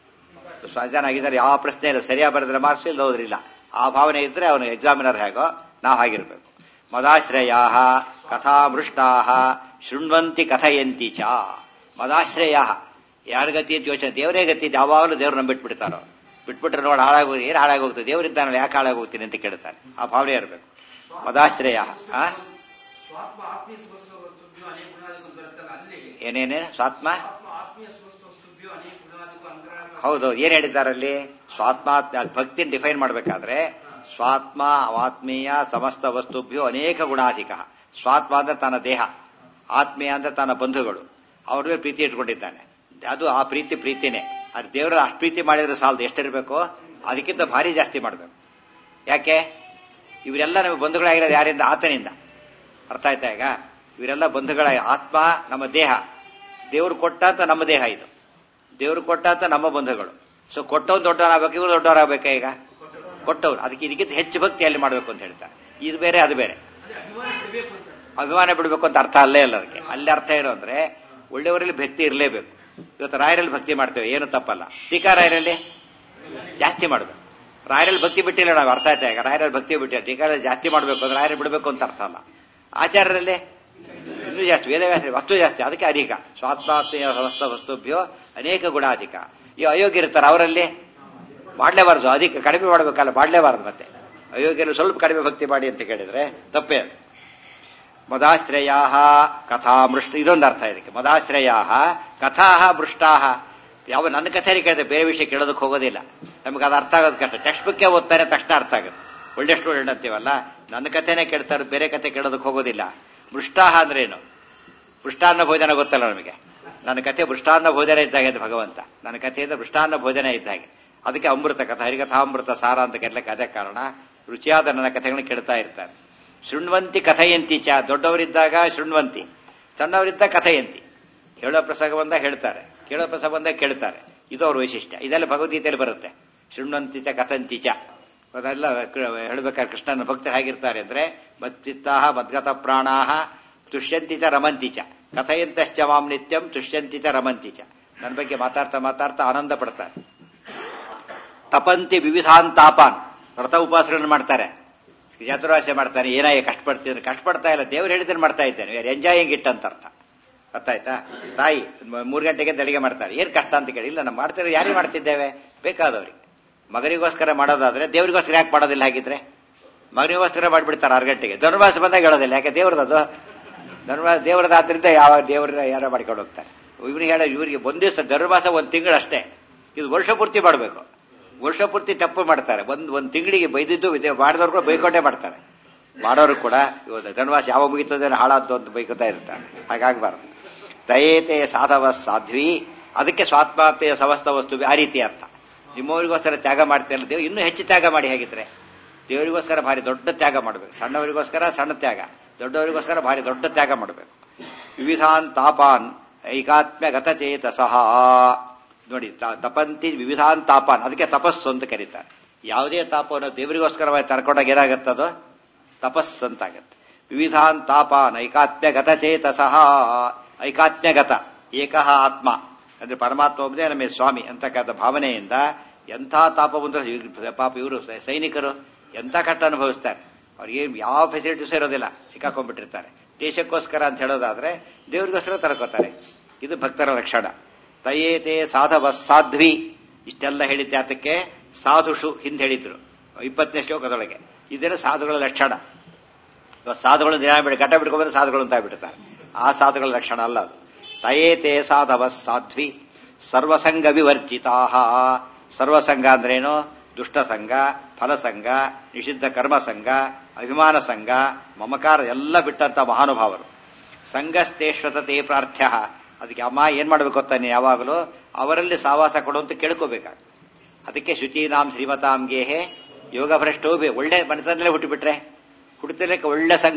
ಜನ ಆಗಿದ್ದಾರೆ ಯಾವ ಪ್ರಶ್ನೆ ಇಲ್ಲ ಸರಿಯಾಗಿ ಬರೆದ್ರೆ ಮಾರ್ಕ್ಸ್ ಇಲ್ಲ ಹೋದ್ರಿಲ್ಲ ಆ ಭಾವನೆ ಇದ್ರೆ ಅವನು ಎಕ್ಸಾಮಿನರ್ ಹೇಗೋ ನಾವು ಹಾಗಿರ್ಬೇಕು ಮದಾಶ್ರಯ ಕಥಾಮೃಷ್ಟಾ ಶೃಣ್ವಂತಿ ಕಥಯಂತಿ ಚ ಮದಾಶ್ರಯ ಯಾರ ಗತಿ ಅಂತ ಯೋಚನೆ ದೇವರೇ ಗತಿ ಅಂತ ಯಾವಾಗಲೂ ದೇವ್ರು ನಮ್ಮ ಬಿಟ್ಬಿಡ್ತಾರೋ ಬಿಟ್ಬಿಟ್ರೆ ನೋಡಿ ಹಾಳಾಗೋದು ಏನು ಹಾಳಾಗೋಗ್ತದೆ ದೇವರಿದ್ದಾನಲ್ಲ ಯಾಕೆ ಹಾಳಾಗೋಗ್ತೀನಿ ಅಂತ ಕೇಳ್ತಾನೆ ಆ ಭಾವನೆ ಇರಬೇಕು ಮದಾಶ್ರಯ ಆ ಸ್ವಾತ್ಮ ಆತ್ಮೀಯ ಸಮಸ್ತ ವಸ್ತುಭ್ಯೋ ಅನೇಕ ಗುಣಾದಿಗಳು ಬರುತ್ತಲ್ಲ ಅಲ್ಲಿ ಏನೇನೇ ಸ್ವಾತ್ಮ ಆತ್ಮ ಆತ್ಮೀಯ ಸಮಸ್ತ ವಸ್ತುಭ್ಯೋ ಅನೇಕ ಗುಣಾದಿಗಳು ಅಂತರ ಹೌದು ಏನ್ ಹೇಳಿದ್ದಾರಲ್ಲಿ ಸ್ವಾತ್ಮ ಭಕ್ತಿನ ಡಿಫೈನ್ ಮಾಡಬೇಕಾದ್ರೆ ಸ್ವಾತ್ಮ ಆತ್ಮೀಯ ಸಮಸ್ತ ವಸ್ತುಭ್ಯೋ ಅನೇಕ ಗುಣಾಧಿಕ ಸ್ವಾತ್ಮ ಅಂದ್ರೆ ತನ್ನ ದೇಹ ಆತ್ಮೀಯ ಅಂದ್ರೆ ತನ್ನ ಬಂಧುಗಳು ಅವ್ರ ಮೇಲೆ ಪ್ರೀತಿ ಇಟ್ಕೊಂಡಿದ್ದಾನೆ ಅದು ಆ ಪ್ರೀತಿ ಪ್ರೀತಿನೇ ಅದು ದೇವರ ಅಷ್ಟು ಪ್ರೀತಿ ಮಾಡಿದ್ರೆ ಸಾಲದು ಎಷ್ಟಿರಬೇಕು ಅದಕ್ಕಿಂತ ಭಾರಿ ಜಾಸ್ತಿ ಮಾಡಬೇಕು ಯಾಕೆ ಇವರೆಲ್ಲ ನಮಗೆ ಬಂಧುಗಳಾಗಿರೋದು ಯಾರಿಂದ ಆತನಿಂದ ಅರ್ಥ ಆಯ್ತಾ ಈಗ ಇವರೆಲ್ಲ ಬಂಧುಗಳ ಆತ್ಮ ನಮ್ಮ ದೇಹ ದೇವರು ಕೊಟ್ಟ ಅಂತ ನಮ್ಮ ದೇಹ ಇದು ದೇವರು ಕೊಟ್ಟ ಅಂತ ನಮ್ಮ ಬಂಧುಗಳು ಸೊ ಕೊಟ್ಟವ್ನು ದೊಡ್ಡವರಾಗಬೇಕು ಇವರು ದೊಡ್ಡವರಾಗಬೇಕಾ ಈಗ ಕೊಟ್ಟವ್ರು ಅದಕ್ಕೆ ಇದಕ್ಕಿಂತ ಹೆಚ್ಚು ಭಕ್ತಿ ಅಲ್ಲಿ ಮಾಡಬೇಕು ಅಂತ ಹೇಳ್ತಾರೆ ಇದು ಬೇರೆ ಅದು ಬೇರೆ ಅದೇ ಅಭಿಮಾನ ಬಿಡಬೇಕು ಅಂತ ಅಭಿಮಾನ ಬಿಡಬೇಕು ಅಂತ ಅರ್ಥ ಅಲ್ಲೇ ಇಲ್ಲ ಅದಕ್ಕೆ ಅಲ್ಲಿ ಅರ್ಥ ಏನು ಅಂದ್ರೆ ಒಳ್ಳೆಯವರಲ್ಲಿ ಭಕ್ತಿ ಇರಲೇಬೇಕು ಇವತ್ತು ರಾಯರಲ್ಲಿ ಭಕ್ತಿ ಮಾಡ್ತೇವೆ ಏನು ತಪ್ಪಲ್ಲ ಟೀಕಾ ರಾಯರಲ್ಲಿ ಜಾಸ್ತಿ ಮಾಡಬೇಕು ರಾಯರಲ್ಲಿ ಭಕ್ತಿ ಬಿಟ್ಟಿಲ್ಲ ನಾವು ಅರ್ಥ ಆಯ್ತಾ ಈಗ ರಾಯರಲ್ಲಿ ಭಕ್ತಿ ಬಿಟ್ಟಿಲ್ಲ ಟೀಕಾರಲ್ಲಿ ಜಾಸ್ತಿ ಮಾಡಬೇಕು ಅಂದ್ರೆ ರಾಯರಲ್ಲಿ ಬಿಡಬೇಕು ಅಂತ ಅರ್ಥ ಅಲ್ಲ ಆಚಾರ್ಯರಲ್ಲಿ ಇನ್ನೂ ಜಾಸ್ತಿ ವೇದವ್ಯಾಸ ವಸ್ತು ಜಾಸ್ತಿ ಅದಕ್ಕೆ ಅಧಿಕ ಸ್ವಾತ್ಮಾತ್ಮೀಯ ಸಮಸ್ತ ವಸ್ತುಭ್ಯೋ ಅನೇಕ ಗುಣಾಧಿಕ ಈ ಅಯೋಗ್ಯ ಇರ್ತಾರೆ ಅವರಲ್ಲಿ ಮಾಡಲೇಬಾರದು ಅಧಿಕ ಕಡಿಮೆ ಮಾಡಬೇಕಲ್ಲ ಮಾಡಲೇಬಾರದು ಮತ್ತೆ ಅಯೋಗ್ಯರು ಸ್ವಲ್ಪ ಕಡಿಮೆ ಭಕ್ತಿ ಮಾಡಿ ಅಂತ ಕೇಳಿದ್ರೆ ತಪ್ಪೇ ಅದು ಮದಾಶ್ರಯ ಕಥಾಮೃಷ್ಟ ಇದೊಂದು ಅರ್ಥ ಇದಕ್ಕೆ ಮದಾಶ್ರಯ ಕಥಾ ಮೃಷ್ಟಾ ಯಾವ ನನ್ನ ಕಥೆ ಕೇಳಿದೆ ಬೇರೆ ವಿಷಯ ಕೇಳೋದಕ್ಕೆ ಹೋಗೋದಿಲ್ಲ ನಮ್ಗೆ ಅದು ಅರ್ಥ ಆಗೋದು ಕಷ್ಟ ಟೆಕ್ಸ್ಟ್ ಬುಕ್ಕೇ ಓದ್ತಾರೆ ತಕ್ಷಣ ಅರ್ಥ ಆಗುತ್ತೆ ಒಳ್ಳೆ ಸ್ಟೂಡೆಂಟ್ ಅಂತೀವಲ್ಲ ನನ್ನ ಕಥೆನೇ ಕೇಳ್ತಾರೆ ಬೇರೆ ಕಥೆ ಕೇಳೋದಕ್ಕೆ ಹೋಗೋದಿಲ್ಲ ಮೃಷ್ಟಾಹ ಅಂದ್ರೆ ಏನು ಮೃಷ್ಟಾನ್ನ ಭೋಜನ ಗೊತ್ತಲ್ಲ ನಮಗೆ ನನ್ನ ಕಥೆ ಮೃಷ್ಟಾನ್ನ ಭೋಜನ ಇದ್ದಾಗೆ ಅಂತ ಭಗವಂತ ನನ್ನ ಕಥೆಯಿಂದ ಮೃಷ್ಟಾನ್ನ ಭೋಜನ ಇದ್ದಾಗೆ ಅದಕ್ಕೆ ಅಮೃತ ಕಥೆ ಹರಿಕಥಾಮೃತ ಸಾರ ಅಂತ ಕರೀಲಿಕ್ಕೆ ಅದೇ ಕಾರಣ ರುಚಿಯಾದ ನನ್ನ ಕಥೆಗಳನ್ನ ಕೇಳ್ತಾ ಇರ್ತಾರೆ ಶೃಣ್ವಂತಿ ಕಥೆಯಂತಿ ಚ ದೊಡ್ಡವರಿದ್ದಾಗ ಶೃಣ್ವಂತಿ ಸಣ್ಣವರಿದ್ದಾಗ ಕಥೆಯಂತಿ ಹೇಳೋ ಪ್ರಸಂಗ ಬಂದಾಗ ಹೇಳ್ತಾರೆ ಕೇಳೋ ಪ್ರಸಂಗ ಬಂದಾಗ ಕೇಳ್ತಾರೆ ಇದು ಅವ್ರ ವೈಶಿಷ್ಟ್ಯ ಇದೆಲ್ಲ ಭಗವದ್ಗೀತೆಯಲ್ಲಿ ಬರುತ್ತೆ ಶೃಣ್ವಂತಿ ಚ ಕಥಂತಿ ಚ ಅದೆಲ್ಲ ಹೇಳ್ಬೇಕಾದ್ರೆ ಕೃಷ್ಣನ ಭಕ್ತರು ಹೇಗಿರ್ತಾರೆ ಅಂದ್ರೆ ಮತ್ತಿತ್ತಾಹ ಮದ್ಗತ ಪ್ರಾಣಾಹ ತುಷ್ಯಂತಿ ಚ ರಮಂತಿ ಚ ಕಥೆಯಂತಶ್ಚ ಮಾಂ ನಿತ್ಯಂ ತುಷ್ಯಂತಿ ಚ ರಮಂತಿ ಚ ನನ್ನ ಬಗ್ಗೆ ಮಾತಾಡ್ತಾ ಮಾತಾಡ್ತಾ ಆನಂದ ಪಡ್ತಾರೆ ತಪಂತಿ ವಿವಿಧಾಂತಾಪಾನ್ ವ್ರತ ಉಪವಾಸಗಳನ್ನು ಮಾಡ್ತಾರೆ ಚತುರಾಶೆ ಮಾಡ್ತಾನೆ ಏನಾಗಿ ಕಷ್ಟಪಡ್ತಿದ್ರೆ ಕಷ್ಟಪಡ್ತಾ ಇಲ್ಲ ದೇವ್ರು ಹೇಳಿದ್ರೆ ಮಾಡ್ತಾ ಇದ್ದೇನೆ ಎಂಜಾಯಿಂಗ್ ಇಟ್ ಅಂತ ಅರ್ಥ ಅರ್ಥ ಆಯ್ತಾ ತಾಯಿ ಮೂರು ಗಂಟೆಗೆ ಅಡಿಗೆ ಮಾಡ್ತಾರೆ ಏನ್ ಕಷ್ಟ ಅಂತ ಕೇಳಿ ಇಲ್ಲ ನಾವು ಮಾಡ್ತಿದ್ರೆ ಯಾರಿಗೆ ಮಾಡ್ತಿದ್ದೇವೆ ಬೇಕಾದವ್ರಿಗೆ ಮಗನಿಗೋಸ್ಕರ ಮಾಡೋದಾದ್ರೆ ದೇವರಿಗೋಸ್ಕರ ಯಾಕೆ ಮಾಡೋದಿಲ್ಲ ಹಾಗಿದ್ರೆ ಮಗನಿಗೋಸ್ಕರ ಮಾಡಿಬಿಡ್ತಾರೆ ಆರು ಗಂಟೆಗೆ ಧನುರ್ಮಾಸ ಬಂದಾಗ ಹೇಳೋದಿಲ್ಲ ಯಾಕೆ ದೇವ್ರದ್ದು ಧನುರ್ಮಾಸ ದೇವರದಾದ್ರಿಂದ ಯಾವ ದೇವ್ರ ಯಾರೋ ಮಾಡ್ಕೊಂಡು ಹೋಗ್ತಾರೆ ಇವ್ರಿಗೆ ಹೇಳ ಇವರಿಗೆ ಒಂದ್ ದಿವಸ ಧನುರ್ಮಾಸ ಒಂದ್ ತಿಂಗಳು ಅಷ್ಟೇ ಇದು ವರ್ಷ ಪೂರ್ತಿ ಮಾಡಬೇಕು ವರ್ಷ ಪೂರ್ತಿ ತಪ್ಪು ಮಾಡ್ತಾರೆ ಒಂದ್ ಒಂದ್ ತಿಂಗಳಿಗೆ ಬೈದಿದ್ದು ಇದೆ ಮಾಡಿದವ್ರು ಕೂಡ ಬೈಕೊಂಡೇ ಮಾಡ್ತಾರೆ ಮಾಡೋರು ಕೂಡ ಇವತ್ತು ಧನುವಾಸ ಯಾವ ಮುಗಿತದೆ ಹಾಳಾದ್ದು ಅಂತ ಬೈಕೋತಾ ಇರ್ತಾರೆ ಹಾಗಾಗಬಾರ್ದು ದಯೇತೆ ಸಾಧವ ಸಾಧ್ವಿ ಅದಕ್ಕೆ ಸ್ವಾತ್ಮಾತ್ಮೆಯ ಸಮಸ್ತ ವಸ್ತು ಆ ರೀತಿ ಅರ್ಥ ನಿಮ್ಮವರಿಗೋಸ್ಕರ ತ್ಯಾಗ ಮಾಡ್ತಿರಲ್ಲ ದೇವ್ ಇನ್ನೂ ಹೆಚ್ಚು ತ್ಯಾಗ ಮಾಡಿ ಹೇಗಿದ್ರೆ ದೇವರಿಗೋಸ್ಕರ ಭಾರಿ ದೊಡ್ಡ ತ್ಯಾಗ ಮಾಡಬೇಕು ಸಣ್ಣವರಿಗೋಸ್ಕರ ಸಣ್ಣ ತ್ಯಾಗ ದೊಡ್ಡವರಿಗೋಸ್ಕರ ಭಾರಿ ದೊಡ್ಡ ತ್ಯಾಗ ಮಾಡಬೇಕು ವಿವಿಧಾನ್ ತಾಪಾನ್ ಐಕಾತ್ಮ್ಯ ಗತಚೇತ ಸಹ ನೋಡಿ ತಪಂತಿ ವಿವಿಧಾನ್ ತಾಪಾನ್ ಅದಕ್ಕೆ ತಪಸ್ಸು ಅಂತ ಕರೀತಾರೆ ಯಾವುದೇ ತಾಪವನ್ನು ದೇವರಿಗೋಸ್ಕರವಾಗಿ ತರ್ಕೊಂಡಾಗ ಏನಾಗತ್ತದು ತಪಸ್ಸು ಅಂತಾಗತ್ತೆ ವಿವಿಧಾನ್ ತಾಪಾನ್ ಐಕಾತ್ಮ್ಯ ಗತಚೇತ ಸಹ ಐಕಾತ್ಮ್ಯಗತ ಏಕಃ ಆತ್ಮ ಅಂದ್ರೆ ಪರಮಾತ್ಮ ಒಬ್ಬನೇ ನಮಗೆ ಸ್ವಾಮಿ ಅಂತಕ್ಕಂಥ ಭಾವನೆಯಿಂದ ಎಂಥ ತಾಪ ಬಂದ್ರೆ ಪಾಪ ಇವರು ಸೈನಿಕರು ಎಂಥ ಕಷ್ಟ ಅನುಭವಿಸ್ತಾರೆ ಅವ್ರಿಗೆ ಯಾವ ಫೆಸಿಲಿಟೀಸ್ ಇರೋದಿಲ್ಲ ಸಿಕ್ಕಾಕೊಂಡ್ಬಿಟ್ಟಿರ್ತಾರೆ ದೇಶಕ್ಕೋಸ್ಕರ ಅಂತ ಹೇಳೋದಾದ್ರೆ ದೇವರಿಗೋಸ್ಕರ ತರ್ಕೋತಾರೆ ಇದು ಭಕ್ತರ ಲಕ್ಷಣ ತಯೇತೆ ಸಾಧವ ಸಾಧ್ವಿ ಇಷ್ಟೆಲ್ಲ ಹೇಳಿದ್ದೆ ಆತಕ್ಕೆ ಸಾಧುಷು ಹಿಂದೆ ಹೇಳಿದ್ರು ಇಪ್ಪತ್ತನೇ ಶ್ಲೋಕದೊಳಗೆ ಇದೆಲ್ಲ ಸಾಧುಗಳ ಲಕ್ಷಣ ಇವಾಗ ಸಾಧುಗಳು ದಿನ ಬಿಡಿ ಗಟ್ಟ ಬಿಡ್ಕೊಂಡ್ರೆ ಸಾಧುಗಳು ಅಂತ ಬಿಡ್ತಾರೆ ಆ ಸಾಧುಗಳ ಲಕ್ಷಣ ಅಲ್ಲ ಅದು ತಯೇತೆ ಸಾಧವ ಸಾಧ್ವಿ ಸರ್ವಸಂಗ ವಿವರ್ಜಿತಾ ಸರ್ವಸಂಗ ಅಂದ್ರೇನು ದುಷ್ಟ ಸಂಘ ಫಲಸಂಗ ನಿಷಿದ್ಧ ಕರ್ಮ ಸಂಘ ಅಭಿಮಾನ ಸಂಘ ಮಮಕಾರ ಎಲ್ಲ ಬಿಟ್ಟಂತ ಮಹಾನುಭಾವರು ಸಂಘಸ್ತೇಶ್ವತತೆ ಪ್ರಾರ್ಥ್ಯ ಅದಕ್ಕೆ ಅಮ್ಮ ಏನ್ ಮಾಡ್ಬೇಕು ಗೊತ್ತಾ ನೀನು ಯಾವಾಗಲೂ ಅವರಲ್ಲಿ ಸಾವಾಸ ಕೊಡು ಅಂತ ಕೇಳ್ಕೋಬೇಕಾಗ ಅದಕ್ಕೆ ಶುಚೀನಾಂ ಶ್ರೀಮತಾಂ ಗೇಹೆ ಯೋಗ ಭ್ರಷ್ಟೋಬೆ ಒಳ್ಳೆ ಮನಸ್ಸಲ್ಲೇ ಹುಟ್ಟುಬಿಟ್ರೆ ಹುಟ್ಟುತ್ತಲಕ್ಕೆ ಒಳ್ಳೆ ಸಂಘ ಬಂತು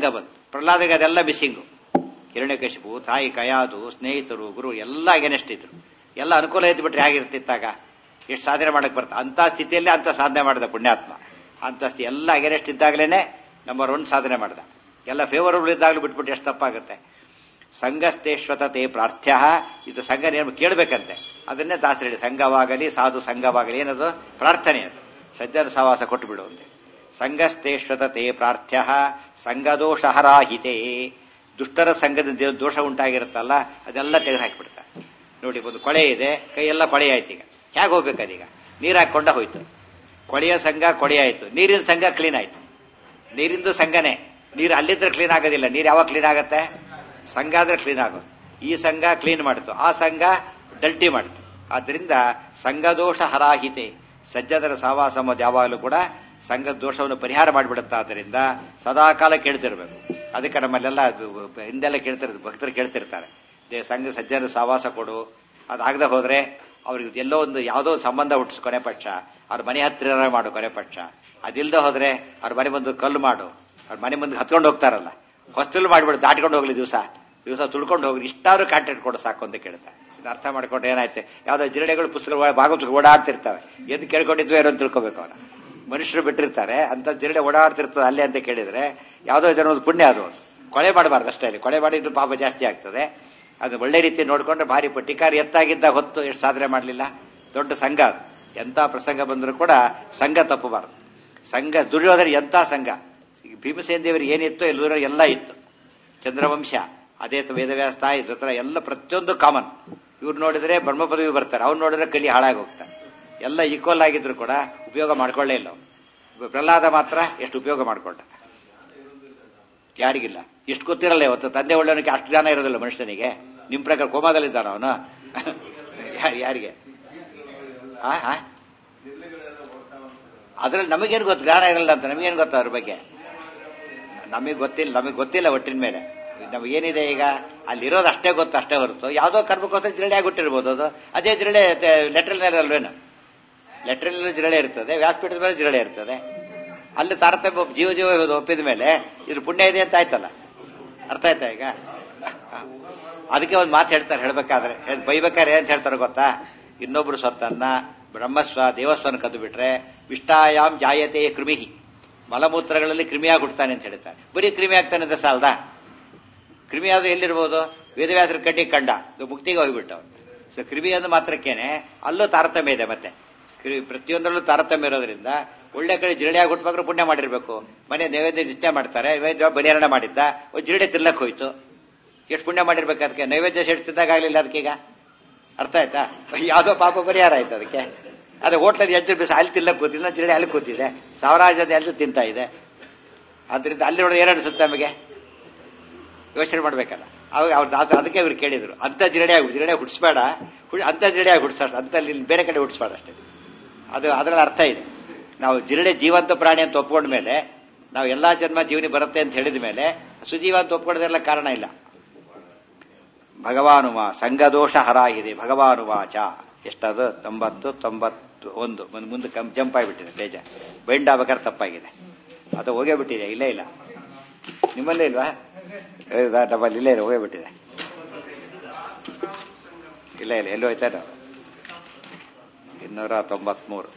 ಪ್ರಹ್ಲಾದಗೆ ಅದೆಲ್ಲ ಮಿಸ್ಸಿಂಗು ಹಿರಣ್ಯಕಶಿಪು ತಾಯಿ ಕಯಾದು ಸ್ನೇಹಿತರು ಗುರು ಎಲ್ಲ ಅಗೇನೆಸ್ಟ್ ಇದ್ರು ಎಲ್ಲ ಅನುಕೂಲ ಇದ್ಬಿಟ್ರೆ ಹೇಗಿರ್ತಿತ್ತಾಗ ಎಷ್ಟು ಸಾಧನೆ ಮಾಡಕ್ ಬರ್ತಾ ಅಂತ ಸ್ಥಿತಿಯಲ್ಲಿ ಅಂತ ಸಾಧನೆ ಮಾಡಿದ ಪುಣ್ಯಾತ್ಮ ಅಂತ ಸ್ಥಿತಿ ಎಲ್ಲ ಅಗೇನೆಸ್ಟ್ ಇದ್ದಾಗಲೇನೆ ನಂಬರ್ ಒನ್ ಸಾಧನೆ ಮಾಡಿದ ಎಲ್ಲ ಫೇವರಬಲ್ ಇದ್ದಾಗಲೂ ಬಿಟ್ಬಿಟ್ಟು ಎಷ್ಟು ತಪ್ಪಾಗುತ್ತೆ ಸಂಘಸ್ಥೇಶ್ವತತೆ ಪ್ರಾರ್ಥ್ಯ ಇದು ಸಂಘ ನೇಮ ಕೇಳಬೇಕಂತೆ ಅದನ್ನೇ ದಾಸರು ಹೇಳಿ ಸಂಘವಾಗಲಿ ಸಾಧು ಸಂಘವಾಗಲಿ ಏನದು ಪ್ರಾರ್ಥನೆ ಅದು ಸಜ್ಜನ ಸವಾಸ ಕೊಟ್ಟು ಬಿಡುವಂತೆ ಸಂಘಸ್ಥೇಶ್ವತತೆ ಪ್ರಾರ್ಥ್ಯ ಸಂಘದೋಷಹರಾಹಿತೆ ದುಷ್ಟರ ಸಂಘದ ದೇ- ದೋಷ ಉಂಟಾಗಿರುತ್ತಲ್ಲ ಅದೆಲ್ಲ ತೆಗೆದು ಹಾಕಿಬಿಡ್ತಾರೆ ನೋಡಿ ಒಂದು ಕೊಳೆ ಇದೆ ಕೈಯೆಲ್ಲ ಕೊಳೆ ಆಯ್ತು ಈಗ ಹೇಗೆ ಹೋಗ್ಬೇಕದೀಗ ನೀರು ಹಾಕೊಂಡ ಹೋಯ್ತು ಕೊಳೆಯ ಸಂಘ ಕೊಳೆ ಆಯ್ತು ನೀರಿನ ಸಂಘ ಕ್ಲೀನ್ ಆಯ್ತು ನೀರಿಂದು ಸಂಘನೇ ನೀರು ಅಲ್ಲಿದ್ರೆ ಕ್ಲೀನ್ ಆಗೋದಿಲ್ಲ ನೀರು ಯಾವಾಗ ಕ್ಲೀನ್ ಆಗತ್ತೆ ಸಂಘ ಆದ್ರೆ ಕ್ಲೀನ್ ಆಗೋದು ಈ ಸಂಘ ಕ್ಲೀನ್ ಮಾಡಿತು ಆ ಸಂಘ ಡಲ್ಟಿ ಮಾಡಿತು ಆದ್ರಿಂದ ಸಂಘದೋಷ ಹರಾಹಿತೆ ಸಜ್ಜನರ ಸಹವಾಸ ಅನ್ನೋದು ಯಾವಾಗಲೂ ಕೂಡ ಸಂಘದ ದೋಷವನ್ನು ಪರಿಹಾರ ಮಾಡಿಬಿಡುತ್ತೆ ಆದ್ದರಿಂದ ಸದಾಕಾಲ ಕೇಳ್ತಿರ್ಬೇಕು ಅದಕ್ಕೆ ನಮ್ಮಲ್ಲೆಲ್ಲ ಅದು ಹಿಂದೆಲ್ಲ ಕೇಳ್ತಿರ್ತಾರೆ ಭಕ್ತರು ಕೇಳ್ತಿರ್ತಾರೆ ದೇ ಸಂಘ ಸಜ್ಜನರ ಸಹವಾಸ ಕೊಡು ಅದಾಗದೆ ಹೋದ್ರೆ ಅವ್ರಿಗೆ ಎಲ್ಲೋ ಒಂದು ಯಾವುದೋ ಒಂದು ಸಂಬಂಧ ಹುಟ್ಟಿಸ್ ಕೊನೆ ಪಕ್ಷ ಅವ್ರ ಮನೆ ಹತ್ತಿರ ಮಾಡು ಕೊನೆ ಪಕ್ಷ ಅದಿಲ್ಲದೆ ಹೋದ್ರೆ ಅವ್ರ ಮನೆ ಮುಂದೆ ಕಲ್ಲು ಮಾಡು ಅವ್ರ ಮನೆ ಮುಂದೆ ಹತ್ಕೊಂಡು ಹೋಗ್ತಾರಲ್ಲ ಹೊಸ್ತಲು ಮಾಡ್ಬಿಡು ದಾಟ್ಕೊಂಡು ಹೋಗ್ಲಿ ದಿವಸ ದಿವಸ ತುಳ್ಕೊಂಡು ಹೋಗ್ಲಿ ಇಷ್ಟಾದ್ರೂ ಕಾಂಟ್ಯಾಕ್ಟ್ ಕೊಡು ಸಾಕು ಅಂತ ಕೇಳ್ತಾರೆ ಇದು ಅರ್ಥ ಮಾಡ್ಕೊಂಡ್ರೆ ಏನಾಯ್ತು ಯಾವ್ದೋ ಜಿರಡೆಗಳು ಪುಸ್ತಕಗಳು ಭಾಗವತ ಓಡಾಡ್ತಿರ್ತವೆ ಎದ್ದು ಕೇಳ್ಕೊಂಡಿದ್ವಿ ಏನೋ ಅಂತ ತಿಳ್ಕೊಬೇಕು ಅವನ ಮನುಷ್ಯರು ಬಿಟ್ಟಿರ್ತಾರೆ ಅಂತ ಜಿರಡೆ ಓಡಾಡ್ತಿರ್ತದೆ ಅಲ್ಲೇ ಅಂತ ಕೇಳಿದ್ರೆ ಯಾವ್ದೋ ಜನ ಒಂದು ಪುಣ್ಯ ಅದು ಕೊಳೆ ಮಾಡಬಾರ್ದು ಅಷ್ಟೇ ಅಲ್ಲಿ ಕೊಳೆ ಮಾಡಿದ್ರು ಪಾಪ ಜಾಸ್ತಿ ಆಗ್ತದೆ ಅದು ಒಳ್ಳೆ ರೀತಿ ನೋಡ್ಕೊಂಡ್ರೆ ಭಾರಿ ಟಿಕಾರಿ ಎತ್ತಾಗಿದ್ದ ಹೊತ್ತು ಎಷ್ಟು ಸಾಧನೆ ಮಾಡಲಿಲ್ಲ ದೊಡ್ಡ ಸಂಘ ಅದು ಎಂತ ಪ್ರಸಂಗ ಬಂದರೂ ಕೂಡ ಸಂಘ ತಪ್ಪಬಾರದು ಸಂಘ ದುರ್ಯೋಧನ ಎಂತ ಸಂಘ ಈಗ ಭೀಮಸೇನ ದೇವರಿಗೆ ಏನಿತ್ತು ಎಲ್ಲೂರ ಎಲ್ಲ ಇತ್ತು ಚಂದ್ರವಂಶ ಅದೇ ತ- ವೇದವ್ಯಾಸ ತಾಯಿ ಧೃತರ ಎಲ್ಲ ಪ್ರತಿಯೊಂದು ಕಾಮನ್ ಇವ್ರು ನೋಡಿದ್ರೆ ಬ್ರಹ್ಮ ಪದವಿ ಬರ್ತಾರೆ ಅವ್ರು ನೋಡಿದ್ರೆ ಕಲಿ ಹಾಳಾಗಿ ಹೋಗ್ತಾರೆ ಎಲ್ಲ ಈಕ್ವಲ್ ಆಗಿದ್ರು ಕೂಡ ಉಪಯೋಗ ಮಾಡ್ಕೊಳ್ಳೇ ಇಲ್ಲ ಅವ್ನು. ಪ್ರಹ್ಲಾದ ಮಾತ್ರ ಎಷ್ಟು ಉಪಯೋಗ ಮಾಡ್ಕೊಂಡ ಯಾರಿಗಿಲ್ಲ ಎಷ್ಟು ಗೊತ್ತಿರಲ್ಲ ಇವತ್ತು ತಂದೆ ಒಳ್ಳೆಯವನಿಗೆ ಅಷ್ಟು ಜನ ಇರೋದಿಲ್ಲ ಮನುಷ್ಯನಿಗೆ ನಿಮ್ ಪ್ರಕಾರ ಕೋಮಾದಲ್ಲಿದ್ದಾನ ಅವನು ಯಾರು ಯಾರಿಗೆ ಆ ಆ? ಅದ್ರಲ್ಲಿ ನಮಗೇನು ಗೊತ್ತು ಜ್ಞಾನ ಇರಲ್ಲ ಅಂತ ನಮಗೇನು ಗೊತ್ತ ಅದ್ರ ಬಗ್ಗೆ ನಮಗೆ ಗೊತ್ತಿಲ್ಲ ನಮಗೆ ಗೊತ್ತಿಲ್ಲ ಒಟ್ಟಿನ ಮೇಲೆ ನಮಗೇನಿದೆ ಈಗ ಅಲ್ಲಿರೋದು ಅಷ್ಟೇ ಗೊತ್ತು ಅಷ್ಟೇ ಹೊರತು ಯಾವುದೋ ಕರ್ಮಕ್ಕೋಸ್ಕರ ಜಿರಳೆ ಆಗಿಬಿಟ್ಟಿರ್ಬೋದು ಅದು ಅದೇ ಜಿರಳೆ ಲೆಟ್ರಿನಲ್ಲಿ ಅಲ್ವೇನು ಲೆಟ್ರಿನಲ್ಲೂ ಜಿರಳೆ ಇರ್ತದೆ ವ್ಯಾಸಪೀಠದ ಮೇಲೆ ಜಿರಳೆ ಇರ್ತದೆ ಅಲ್ಲಿ ತಾರತಮ್ಯ ಜೀವ ಜೀವ ಇರೋದು ಒಪ್ಪಿದ ಮೇಲೆ ಇದು ಪುಣ್ಯ ಇದೆ ಅಂತ ಆಯ್ತಲ್ಲ ಅರ್ಥ ಆಯ್ತಾ ಈಗ ಅದಕ್ಕೆ ಒಂದು ಮಾತು ಹೇಳ್ತಾರೆ ಹೇಳ್ಬೇಕಾದ್ರೆ ಏನ್ ಬೈಬೇಕಾದ್ರೆ ಏನ್ ಹೇಳ್ತಾರೆ ಗೊತ್ತಾ ಇನ್ನೊಬ್ರು ಸೊತ್ತನ್ನ ಬ್ರಹ್ಮಸ್ವ ದೇವಸ್ವನ ಕದ್ದು ಬಿಟ್ರೆ ವಿಷ್ಟಾಯಾಮ್ ಜಾಯತೆ ಕೃಮಿಹಿ ಮಲಮೂತ್ರಗಳಲ್ಲಿ ಕ್ರಿಮಿಯಾಗಿ ಹುಟ್ಟುತ್ತಾನೆ ಅಂತ ಹೇಳ್ತಾರೆ ಬರೀ ಕ್ರಿಮಿ ಆಗ್ತಾನೆ ಅಂತ ಸಾಲದ ಕ್ರಿಮಿ ಆದ್ರೂ ಎಲ್ಲಿರ್ಬೋದು ವೇದವ್ಯಾಸರ ಕಡ್ಡಿ ಕಂಡ ಇದು ಮುಕ್ತಿಗೆ ಹೋಗ್ಬಿಟ್ಟು ಸೊ ಕ್ರಿಮಿ ಅಂದ ಮಾತ್ರಕ್ಕೇನೆ ಅಲ್ಲೂ ತಾರತಮ್ಯ ಇದೆ ಮತ್ತೆ ಕ್ರಿ- ಪ್ರತಿಯೊಂದರಲ್ಲೂ ತಾರತಮ್ಯ ಇರೋದ್ರಿಂದ ಒಳ್ಳೆ ಕಡೆ ಜಿರಳೆಯಾಗಿ ಹುಟ್ಟಬೇಕಾದ್ರೆ ಪುಣ್ಯ ಮಾಡಿರ್ಬೇಕು ಮನೆ ನೈವೇದ್ಯ ನಿಷ್ಠೆ ಮಾಡ್ತಾರೆ ನೈವೇದ್ಯ ಬಲಿಹರಣ ಮಾಡಿದ್ದ ಒಂದು ಜಿರಡೆ ತಿನ್ನಕ್ ಹೋಯ್ತು ಎಷ್ಟು ಪುಣ್ಯ ಮಾಡಿರ್ಬೇಕು ಅದಕ್ಕೆ ನೈವೇದ್ಯ ಸೆಡ್ತಿದ್ದಾಗ ಆಗ್ಲಿಲ್ಲ ಅದಕ್ಕೀಗ ಅರ್ಥ ಆಯ್ತಾ ಯಾವ್ದೋ ಪಾಪ ಪರಿಹಾರ ಆಯ್ತು ಅದಕ್ಕೆ ಅದೇ ಹೋಟ್ಲಲ್ಲಿ ಎಜ್ಜು ಬಿಸಿ ಅಲ್ಲಿ ತಿನ್ನಕ್ ಕೂತಿಲ್ಲ ಜಿರಡೆ ಅಲ್ಲಿ ಕೂತಿದೆ ಸಾವಿರಾರು ಜನ ಎಲ್ರು ತಿಂತಾ ಇದೆ ಆದ್ರಿಂದ ಅಲ್ಲಿ ನೋಡಿ ಏನು ಅನಿಸುತ್ತೆ ನಮಗೆ ಯೋಚನೆ ಮಾಡ್ಬೇಕಲ್ಲ ಅವಾಗ ಅವ್ರು ಅದು- ಅದಕ್ಕೆ ಇವ್ರು ಕೇಳಿದ್ರು ಅಂತ ಜಿರಡೆ ಆಗಿ ಜಿರಡೆ ಹುಡ್ಸ್ಬೇಡ ಹುಡ್- ಅಂತ ಜಿರಡೆ ಆಗಿ ಹುಡ್ಸ ಅಂತ ಇಲ್ಲಿ ಬೇರೆ ಕಡೆ ಹುಡ್ಸ್ಬೇಡ ಅಷ್ಟೇ ಅದು ಅದರಲ್ಲಿ ಅರ್ಥ ಇದೆ ನಾವು ಜಿರಡೆ ಜೀವಂತ ಪ್ರಾಣಿ ಅಂತ ಒಪ್ಕೊಂಡ ಮೇಲೆ ನಾವು ಎಲ್ಲಾ ಜನ್ಮ ಜೀವನಿ ಬರುತ್ತೆ ಅಂತ ಹೇಳಿದ ಮೇಲೆ ಸುಜೀವ ಅಂತ ಒಪ್ಕೊಳ್ಳೋದೆಲ್ಲ ಕಾರಣ ಇಲ್ಲ ಭಗವಾನುವ ಸಂಘದೋಷ ಹರಾಗಿದೆ ಭಗವಾನುವಾಚ ಎಷ್ಟದು ತೊಂಬತ್ತು ತೊಂಬತ್ತು ಒಂದು ಮುಂದೆ ಮುಂದೆ ಕಮ್ ಜಂಪ್ ಆಗಿಬಿಟ್ಟಿದೆ ಪೇಜ ಬೈಂಡ್ ಆಗ್ಬೇಕಾದ್ರೆ ತಪ್ಪಾಗಿದೆ ಅದು ಹೋಗೇ ಬಿಟ್ಟಿದೆ ಇಲ್ಲೇ ಇಲ್ಲ ನಿಮ್ಮಲ್ಲೇ ಇಲ್ವಾ ಹೌದಾ ಡಬಲ್ ಇಲ್ಲೇ ಇದೆ ಹೋಗೇ ಬಿಟ್ಟಿದೆ ಇಲ್ಲ ಇಲ್ಲ ಎಲ್ಲೋ ಹೋಯ್ತಾ ನಾವು ಇನ್ನೂರ ತೊಂಬತ್ಮೂರು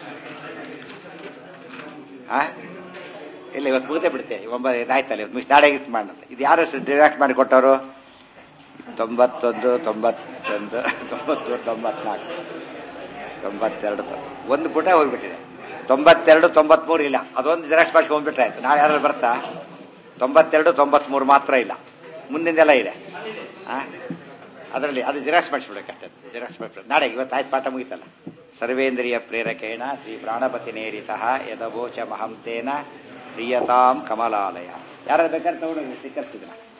ಆ ಇಲ್ಲ ಇವತ್ತು ಮುಗಿದೇ ಬಿಡುತ್ತೆ ಒಂಬತ್ತು ಇದಾಯ್ತಲ್ಲ ಇವತ್ತು ಮಿಸ್ ನಾಳೆ ಗಿಫ್ಟ್ ಮಾಡೋಣ ಇದು ಯಾರು ಡಿರಾಕ್ಟ್ ಮಾಡಿ ಕೊಟ್ಟವರು ತೊಂಬತ್ತೊಂದು ತೊಂಬತ್ತೊಂದು ತೊಂಬತ್ಮೂರು ತೊಂಬತ್ನಾಲ್ಕು ತೊಂಬತ್ತೆರಡು ತೊ- ಒಂದು ಪುಟ ಹೋಗ್ಬಿಟ್ಟಿದೆ ತೊಂಬತ್ತೆರಡು ತೊಂಬತ್ಮೂರು ಇಲ್ಲ ಅದೊಂದು ಜೆರಾಕ್ಸ್ ಮಾಡ್ಕೊಂಡ್ಬಿಟ್ರೆ ಆಯ್ತು ನಾಳೆ ಯಾರು ಬರ್ತಾ ತೊಂಬತ್ತೆರಡು ತೊಂಬತ್ಮೂರು ಮಾತ್ರ ಇಲ್ಲ ಮುಂದಿಂದೆಲ್ಲ ಇದೆ ಆ ಅದರಲ್ಲಿ ಅದು ಜೆರಾಕ್ಸ್ ಮಾಡಿಸ್ಬಿಡಬೇಕಷ್ಟೇ ಜೆರಾಕ್ಸ್ ಮಾಡಿಸ್ಬಿಡ ನಾಳೆ ಇವತ್ತು ಆಯ್ತು ಪಾಠ ಮುಗಿತಲ್ಲ ಸರ್ವೇಂದ್ರಿಯ ಪ್ರೇರಕೇಣ ಶ್ರೀ ಪ್ರಾಣಪತಿ ನೇರಿತಃ ಯದವೋಚ ಮಹಂತೇನ ಪ್ರಿಯತಾಂ ಕಮಲಾಲಯ ಯಾರು ಬೇಕಾದ್ರೆ ತಗೊಂಡೋಗಿ ಸ್ಟಿಕ್ಕರ್ಸ್ ಇದನ್ನ